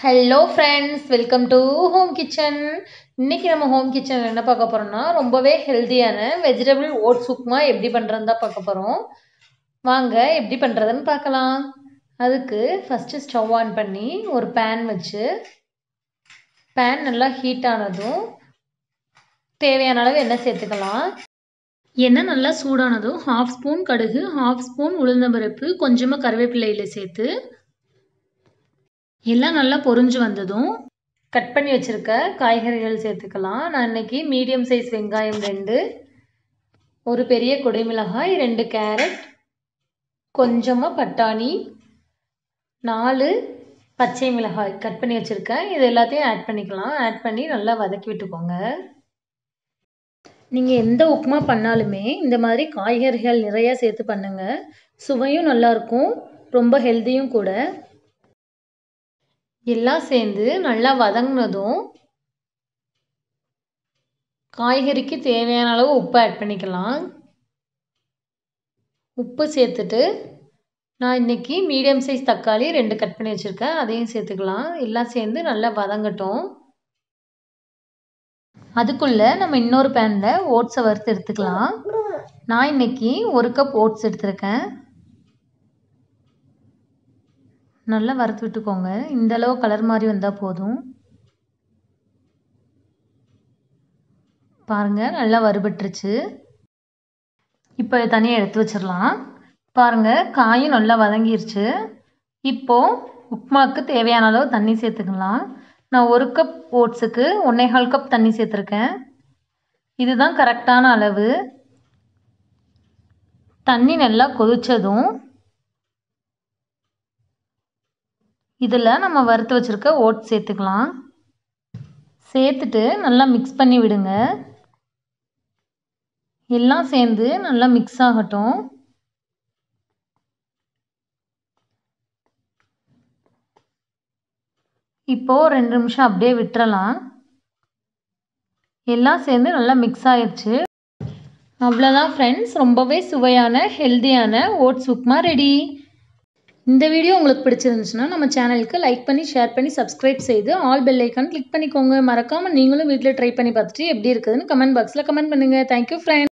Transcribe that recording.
hello friends welcome to home kitchen இன்னைக்கு நம்ம home கிச்சனில் என்ன பார்க்க போகிறோம்னா ரொம்பவே ஹெல்த்தியான வெஜிடபிள் ஓட்ஸ் உப்புமா எப்படி பண்ணுறதுன்னு தான் பார்க்க போகிறோம் வாங்க எப்படி பண்ணுறதுன்னு பார்க்கலாம் அதுக்கு ஃபஸ்ட்டு ஸ்டவ் ஆன் பண்ணி ஒரு பேன் வச்சு பேன் நல்லா ஹீட் ஆனதும் தேவையான அளவு எண்ணெய் சேர்த்துக்கலாம் எண்ணெய் நல்லா சூடானதும் ஹாஃப் ஸ்பூன் கடுகு ஹாஃப் ஸ்பூன் உளுந்தம்பருப்பு கொஞ்சமாக கருவேப்பிலையில் சேர்த்து எல்லாம் நல்லா பொரிஞ்சு வந்ததும் கட் பண்ணி வச்சுருக்க காய்கறிகள் சேர்த்துக்கலாம் நான் இன்னைக்கு மீடியம் சைஸ் வெங்காயம் ரெண்டு ஒரு பெரிய குடைமிளகாய் ரெண்டு கேரட் கொஞ்சமாக பட்டாணி நாலு பச்சை மிளகாய் கட் பண்ணி வச்சுருக்கேன் இது எல்லாத்தையும் ஆட் பண்ணிக்கலாம் ஆட் பண்ணி நல்லா வதக்கி விட்டுக்கோங்க நீங்கள் எந்த உப்புமா பண்ணாலுமே இந்த மாதிரி காய்கறிகள் நிறையா சேர்த்து பண்ணுங்கள் சுவையும் நல்லாயிருக்கும் ரொம்ப ஹெல்த்தியும் கூட எல்லாம் சேர்ந்து நல்லா வதங்கினதும் காய்கறிக்கு தேவையான அளவு உப்பு ஆட் பண்ணிக்கலாம் உப்பு சேர்த்துட்டு நான் இன்றைக்கி மீடியம் சைஸ் தக்காளி ரெண்டு கட் பண்ணி வச்சுருக்கேன் அதையும் சேர்த்துக்கலாம் எல்லாம் சேர்ந்து நல்லா வதங்கட்டும் அதுக்குள்ளே நம்ம இன்னொரு பேனில் ஓட்ஸை வறுத்து எடுத்துக்கலாம் நான் இன்றைக்கி ஒரு கப் ஓட்ஸ் எடுத்திருக்கேன் நல்லா வறுத்து விட்டுக்கோங்க இந்த அளவு கலர் மாதிரி வந்தால் போதும் பாருங்கள் நல்லா வறுபட்டுருச்சு இப்போ தனியாக எடுத்து வச்சிடலாம் பாருங்கள் காயும் நல்லா வதங்கிருச்சு இப்போது உப்புமாவுக்கு தேவையான அளவு தண்ணி சேர்த்துக்கலாம் நான் ஒரு கப் ஓட்ஸுக்கு ஒன்றேகால் கப் தண்ணி சேர்த்துருக்கேன் இதுதான் கரெக்டான அளவு தண்ணி நல்லா கொதித்ததும் இதில் நம்ம வறுத்து வச்சுருக்க ஓட்ஸ் சேர்த்துக்கலாம் சேர்த்துட்டு நல்லா மிக்ஸ் பண்ணி விடுங்க எல்லாம் சேர்ந்து நல்லா மிக்ஸ் ஆகட்டும் இப்போது ரெண்டு நிமிஷம் அப்படியே விட்டுறலாம் எல்லாம் சேர்ந்து நல்லா மிக்ஸ் ஆயிடுச்சு அவ்வளோதான் ஃப்ரெண்ட்ஸ் ரொம்பவே சுவையான ஹெல்த்தியான ஓட்ஸ் உப்புமா ரெடி இந்த வீடியோ உங்களுக்கு பிடிச்சிருந்துச்சுன்னா நம்ம சேனலுக்கு லைக் பண்ணி ஷேர் பண்ணி சப்ஸ்கிரைப் செய்து ஆல் பெல் ஐக்கான் கிளிக் பண்ணிக்கோங்க மறக்காமல் நீங்களும் வீட்டில் ட்ரை பண்ணி பார்த்துட்டு எப்படி இருக்குதுன்னு கமெண்ட் பாக்ஸில் கமெண்ட் பண்ணுங்கள் தேங்க்யூ ஃப்ரெண்ட்